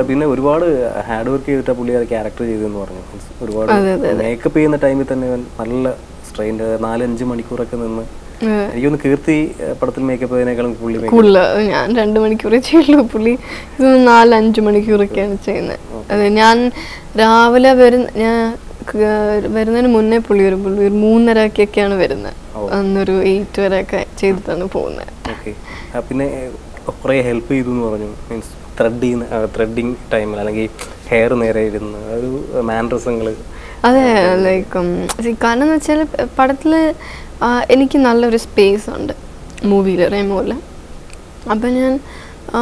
പിന്നെ ഒരുപാട് hard work ചെയ്തിട്ട് പുള്ളി അത് ക്യാരക്ടർ ചെയ്തെന്ന് പറഞ്ഞു Means ഒരുപാട് അതെ, അതെ, മേക്കപ്പ് ചെയ്യുന്ന ടൈമിൽ തന്നെ ഇവൻ നല്ല സ്ട്രെയിൻ നാലഞ്ച് മണിക്കൂറൊക്കെ നിന്ന് എനിക്കൊന്ന് കീർത്തി ഏഹ്, പടത്തിൽ മേക്കപ്പ് ചെയ്തതിനേക്കാളും പുള്ളി makeup കൂടുതൽ ഞാൻ രണ്ട് മണിക്കൂറേ ചെയ്യുള്ളൂ പുള്ളി ഇത് നാല് അഞ്ച് മണിക്കൂറൊക്കെയാണ് ചെയ്യുന്നത് അതെ ഞാൻ രാവിലെ വരുന്ന ഞാൻ ക- വരുന്നതിന് മുന്നേ പുള്ളി വരും പുള്ളി ഒരു മൂന്നരക്കൊക്കെയാണ് വരുന്നത് അന്നൊരു എയ്റ്റ് വരെയൊക്കെ ചെയ്തിട്ടാണ് പോകുന്നത് ഓക്കെ പിന്നെ കുറേ ഹെൽപ്പ് ചെയ്തു എന്ന് പറഞ്ഞു മീൻസ് ത്രെഡ് ചെയ്യുന്ന ത്രെഡിങ് ടൈമിൽ അല്ലെങ്കിൽ ഹെയർ നേരെ ഇരുന്ന് ഒരു മാൻഡ്രസങ്ങൾ അതെ ലൈക്ക് കാരണം എന്ന് വെച്ചാൽ പടത്തിൽ എനിക്ക് നല്ലൊരു സ്പേസ് ഉണ്ട് മൂവിയിൽ റെമോയിൽ അപ്പം ഞാൻ ആ,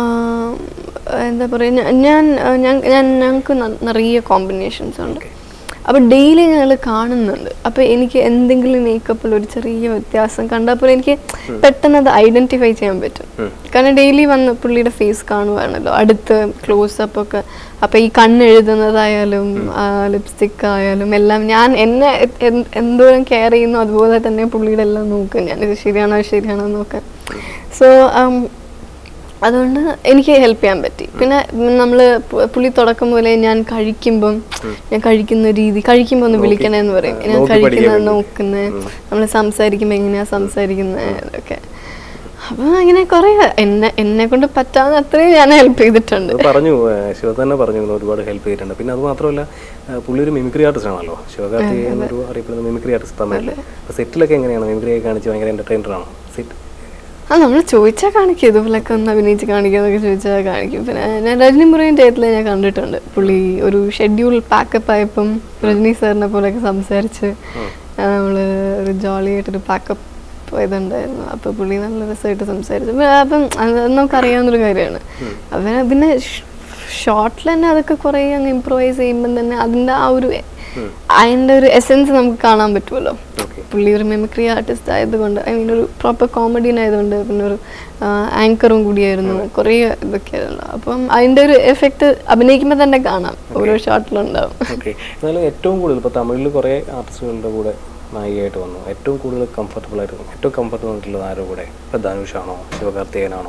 എന്താ പറയുക ഞാൻ ഞാൻ ഞാൻ ഞങ്ങൾക്ക് നിറയെ കോമ്പിനേഷൻസ് ഉണ്ട് അപ്പോൾ ഡെയിലി ഞങ്ങൾ കാണുന്നുണ്ട് അപ്പോൾ എനിക്ക് എന്തെങ്കിലും മേക്കപ്പിൽ ഒരു ചെറിയ വ്യത്യാസം കണ്ടപ്പോൾ എനിക്ക് പെട്ടെന്ന് അത് ഐഡൻറ്റിഫൈ ചെയ്യാൻ പറ്റും കാരണം ഡെയിലി വന്ന് പുള്ളിയുടെ ഫേസ് കാണുവാണല്ലോ അടുത്ത് ക്ലോസ് അപ്പ് ഒക്കെ അപ്പോൾ ഈ കണ്ണെഴുതുന്നതായാലും ലിപ്സ്റ്റിക് ആയാലും എല്ലാം ഞാൻ എന്നെ എ- എ- എന്തോരം കെയർ ചെയ്യുന്നു അതുപോലെ തന്നെ പുള്ളിയുടെ എല്ലാം നോക്കും ഞാൻ ഇത് ശരിയാണോ ഇത് ശരിയാണോ എന്ന് നോക്കാൻ സോ അതുകൊണ്ട് എനിക്ക് ഹെൽപ്പ് ചെയ്യാൻ പറ്റി പിന്നെ നമ്മൾ പുള്ളി തുടക്കം പോലെ ഞാൻ കഴിക്കുമ്പം ഞാൻ കഴിക്കുന്ന രീതി കഴിക്കുമ്പോൾ ഒന്ന് വിളിക്കണേ എന്ന് പറയും ഞാൻ നോക്കി കഴിക്കുന്നത് പഠിക്കാൻ നോക്കുന്നത് നമ്മൾ സംസാരിക്കുമ്പോൾ എങ്ങനെയാ സംസാരിക്കുന്നത് അതൊക്കെ അപ്പം അങ്ങനെ കുറേ എന്നെ എന്നെ കൊണ്ട് പറ്റാവുന്ന അത്രയും ഞാൻ ഹെൽപ്പ് ചെയ്തിട്ടുണ്ട് അത് പറഞ്ഞു ഏഹ് ശിവ തന്നെ പറഞ്ഞു ഇങ്ങനെ ഒരുപാട് ഹെൽപ്പ് ചെയ്തിട്ടുണ്ട് പിന്നെ അത് മാത്രമല്ല ഏഹ് പുള്ളി ഒരു മിമിക്രി ആർട്ടിസ്റ്റ് ആണല്ലോ ശിവകാർത്തിക് എന്നൊരു അറിയപ്പെടുന്ന മിമിക്രി ആർട്ടിസ്റ്റ് തമിഴിൽ അപ്പോൾ സെറ്റിലൊക്കെ എങ്ങനെയാണ് മിമിക്രി ഒക്കെ കാണിച്ച് ഭയങ്കര എന്റർടൈനർ ആണോ സെറ്റ് ആ നമ്മൾ ചോദിച്ചാൽ കാണിക്കും ഇതുപോലൊക്കെ ഒന്ന് അഭിനയിച്ച് കാണിക്കാന്നൊക്കെ ചോദിച്ചാൽ കാണിക്കും പിന്നെ ഞാൻ രജനി മുറിയൻ ടേറ്റിൽ ഞാൻ കണ്ടിട്ടുണ്ട് പുള്ളി ഒരു ഷെഡ്യൂൾ പാക്കപ്പ് ആയപ്പം രജനി സാറിനെ പോലെയൊക്കെ സംസാരിച്ച് നമ്മൾ ഒരു ജോളി ആയിട്ടൊരു പാക്കപ്പ് ഇതുണ്ടായിരുന്നു അപ്പോൾ പുള്ളി നല്ല രസമായിട്ട് സംസാരിച്ചു പിന്നെ അപ്പം അത് നമുക്ക് അറിയാവുന്നൊരു കാര്യമാണ് അപ്പം പിന്നെ ഷോർട്ടിൽ തന്നെ അതൊക്കെ കുറേ അങ്ങ് ഇമ്പ്രൂവൈസ് ചെയ്യുമ്പം തന്നെ അതിൻ്റെ ആ ഒരു അതിൻ്റെ ഒരു എസെൻസ് നമുക്ക് കാണാൻ പറ്റുമല്ലോ ഓക്കെ പുള്ളി ഒരു മെമിക്രി ആർട്ടിസ്റ്റ് ആയതുകൊണ്ട് ഐ മീൻ ഒരു പ്രോപ്പർ കോമഡിയൻ ആയതുകൊണ്ട് പിന്നെ ഒരു ആങ്കറും കൂടിയായിരുന്നു കുറേ ഇതൊക്കെയായിരുന്നു അപ്പം അതിൻ്റെ ഒരു എഫക്റ്റ് അഭിനയിക്കുമ്പോൾ തന്നെ കാണാം ഓരോ ഷോട്ടിലുണ്ടാവും ഓക്കെ എന്നാലും ഏറ്റവും കൂടുതൽ ഇപ്പോൾ തമിഴിൽ കുറേ ആർട്ടിസ്റ്റുകളുടെ കൂടെ നായികയായിട്ട് വന്നു ഏറ്റവും കൂടുതൽ കംഫർട്ടബിൾ ആയിട്ട് ഏറ്റവും കംഫർട്ടബിൾ ആയിട്ടുള്ളത് ആരുടെ കൂടെ ഇപ്പോൾ ധനുഷാണോ ശിവകാർത്തികനാണോ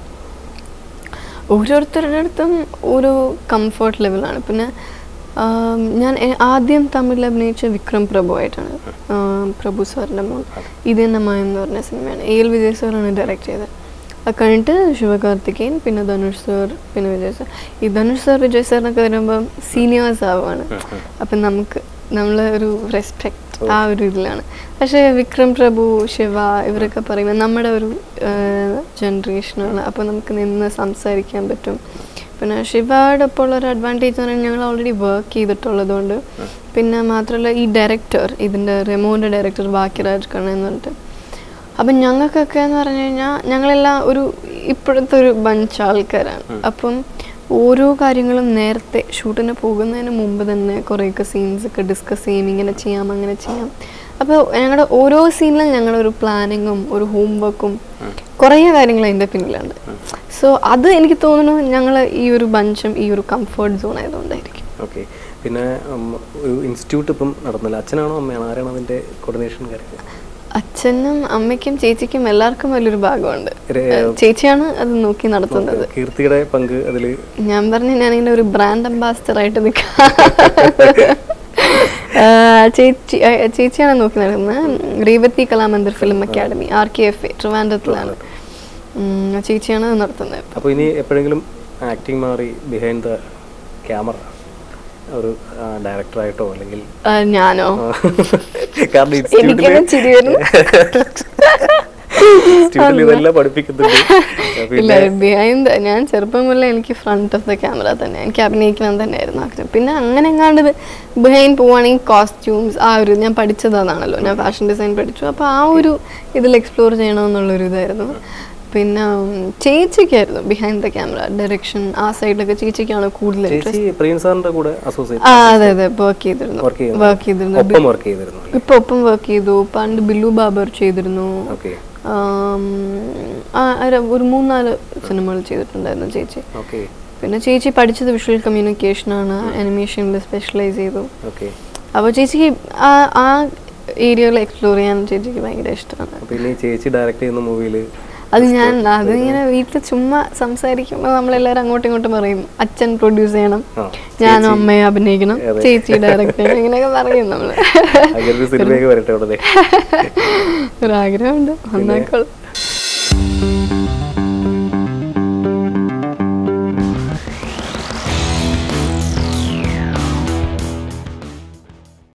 ഓരോരുത്തരുടെ അടുത്തും ഓരോ കംഫർട്ട് ലെവലാണ് പിന്നെ ആം, ഞാൻ എ- ആദ്യം തമിഴിൽ അഭിനയിച്ച വിക്രം പ്രഭു ആയിട്ടാണ് ആം, പ്രഭു സാറിൻ്റെ മോൻ ഇത് തന്നെ മായം എന്ന് പറഞ്ഞ സിനിമയാണ് എ എൽ വിജയ് സാറാണ് ഡയറക്റ്റ് ചെയ്തത് അത് കഴിഞ്ഞിട്ട് ശിവകാർത്തികേയൻ പിന്നെ ധനുഷ് സാർ പിന്നെ വിജയ് സാർ ഈ ധനുഷ് സാർ വിജയ് സാറിനൊക്കെ വരുമ്പോൾ സീനിയേഴ്സ് ആവുകയാണ് അപ്പം നമുക്ക് നമ്മൾ ഒരു റെസ്പെക്ട് ആ ഒരു ഇതിലാണ് പക്ഷേ വിക്രം പ്രഭു ശിവ ഇവരൊക്കെ പറയുമ്പോൾ നമ്മുടെ ഒരു ജനറേഷനാണ് അപ്പോൾ നമുക്ക് നിന്ന് സംസാരിക്കാൻ പറ്റും പിന്നെ ശിവയുടെ ഒപ്പം ഉള്ള ഒരു അഡ്വാൻറ്റേജ് എന്ന് പറഞ്ഞാൽ ഞങ്ങൾ ഓൾറെഡി വർക്ക് ചെയ്തിട്ടുള്ളത് കൊണ്ട് പിന്നെ മാത്രമല്ല ഈ ഡയറക്ടർ ഇതിൻ്റെ റെമോൻ്റെ ഡയറക്ടർ ഭാഗ്യരാജ് കണ്ണ എന്ന് പറഞ്ഞിട്ട് അപ്പം ഞങ്ങൾക്കൊക്കെ എന്ന് പറഞ്ഞു കഴിഞ്ഞാൽ ഞങ്ങളെല്ലാം ഒരു ഇപ്പോഴത്തെ ഒരു ബഞ്ച് ആൾക്കാരാണ് അപ്പം ഓരോ കാര്യങ്ങളും നേരത്തെ ഷൂട്ടിന് പോകുന്നതിന് മുമ്പ് തന്നെ കുറേയൊക്കെ സീൻസ് ഒക്കെ ഡിസ്കസ് ചെയ്യും ഇങ്ങനെ ചെയ്യാം അങ്ങനെ ചെയ്യാം അപ്പോൾ ഞങ്ങളുടെ ഓരോ സീനിലും ഞങ്ങളുടെ ഒരു പ്ലാനിങ്ങും ഒരു ഹോംവർക്കും കുറേ കാര്യങ്ങൾ അതിൻ്റെ പിന്നിലുണ്ട് സോ അത് എനിക്ക് തോന്നുന്നു ഞങ്ങൾ ഈ ഒരു ബഞ്ചും ഈ ഒരു കംഫർട്ട് സോൺ ആയതുകൊണ്ടായിരിക്കും ഓക്കെ പിന്നെ ഉം, ഒരു ഇൻസ്റ്റിറ്റ്യൂട്ട് ഇപ്പം നടന്നില്ല അച്ഛനാണോ അമ്മയാണോ ആരാണ് അതിൻ്റെ കോർഡിനേഷൻ കാര്യങ്ങൾ അച്ഛനും അമ്മയ്ക്കും ചേച്ചിക്കും എല്ലാവർക്കും വലിയൊരു ഭാഗമുണ്ട് ഒരു- ചേച്ചിയാണ് അത് നോക്കി നടത്തുന്നത് കീർത്തിയുടെ പങ്ക് അതിൽ ഞാൻ പറഞ്ഞു ഞാൻ ഇതിന്റെ ഒരു ബ്രാൻഡ് അംബാസിഡർ ആയിട്ട് നിൽക്കാം ചേച്ചി ആ, ചേച്ചിയാണ് നോക്കി നടക്കുന്നത് Revathi Kalamandir film academy R K F A ട്രിവാൻഡ്രത്തിലാണ് ഉം, ചേച്ചിയാണ് അത് നടത്തുന്നത് അപ്പോൾ ഇനി എപ്പോഴെങ്കിലും ആക്ടിങ് മാറി ബിഹൈൻഡ് ദ ക്യാമറ ഒരു ഡയറക്ടറായിട്ടോ അല്ലെങ്കിൽ ആ, ഞാനോ ആ, കാരണം എനിക്കൊന്നും ചിരി വരുന്നു ഇൻസ്റ്റിറ്റ്യൂട്ടിൽ ഇതെല്ലാം പഠിപ്പിക്കുന്നുണ്ട് ഇല്ല പിന്നെ ബിഹൈൻഡ് ഞാൻ ചെറുപ്പം മുതലേ എനിക്ക് ഫ്രണ്ട് ഓഫ് ദ ക്യാമറ തന്നെ എനിക്ക് അഭിനയിക്കണം തന്നെയായിരുന്നു ആഗ്രഹം പിന്നെ അങ്ങനെ എങ്ങാണ്ട് ബിഹൈൻഡ് പോവുകയാണെങ്കിൽ കോസ്റ്റ്യൂംസ് ആ ഒരു ഞാൻ പഠിച്ചത് അതാണല്ലോ ഞാൻ ഫാഷൻ ഡിസൈൻ പഠിച്ചു അപ്പോൾ ആ ഒരു ഇതിൽ എക്സ്പ്ലോർ ചെയ്യണമെന്നുള്ളൊരു ഇതായിരുന്നു പിന്നെ ഉം, ചേച്ചിക്കായിരുന്നു ബിഹൈൻഡ് ദ ക്യാമറ ഡയറക്ഷൻ ആ സൈഡിലൊക്കെ ചേച്ചിക്കാണ് കൂടുതൽ ഇൻട്രസ്റ്റ് ചേച്ചി പ്രിയൻ സാറിന്റെ കൂടെ അസോസിയേറ്റ് ആ അതെ അതെ വർക്ക് ചെയ്തിരുന്നു വർക്ക് ചെയ്യുന്നു വർക്ക് ചെയ്തിരുന്നു ഒപ്പം വർക്ക് ചെയ്തിരുന്നു ഇപ്പൊ ഒപ്പം വർക്ക് ചെയ്തു പണ്ട് ബില്ലു ബാബർ ചെയ്തിരുന്നു ഓക്കെ ആം, ആ, ഒരു- ഒരു മൂന്നാല് സിനിമകൾ ചെയ്തിട്ടുണ്ടായിരുന്നു ചേച്ചി ഓക്കെ പിന്നെ ചേച്ചി പഠിച്ചത് വിഷ്വൽ കമ്മ്യൂണിക്കേഷൻ ആണ് അനിമേഷനിൽ സ്പെഷ്യലൈസ് ചെയ്തു ഓക്കെ അപ്പോൾ ചേച്ചിക്ക് ആ ആ ഏരിയകൾ എക്സ്പ്ലോർ ചെയ്യാൻ ചേച്ചിക്ക് ഭയങ്കര ഇഷ്ടമാണ് അപ്പോൾ ഇനി ചേച്ചി ഡയറക്റ്റ് ചെയ്യുന്ന മൂവിയിൽ അത് ഞാൻ അത് ഇങ്ങനെ വീട്ടിൽ ചുമ്മാ സംസാരിക്കുമ്പോൾ നമ്മളെല്ലാവരും അങ്ങോട്ടും ഇങ്ങോട്ടും പറയും അച്ഛൻ പ്രൊഡ്യൂസ് ചെയ്യണം ആ, ഞാനും അമ്മയെ അഭിനയിക്കണം അതെ. ചേച്ചി ഡയറക്റ്റ് ചെയ്യണം ഇങ്ങനെയൊക്കെ പറയും നമ്മള് അങ്ങനെ ഒരു സിനിമയൊക്കെ വരട്ടെ ഉടനെ ഒരാഗ്രഹമുണ്ട് വന്നാക്കോളും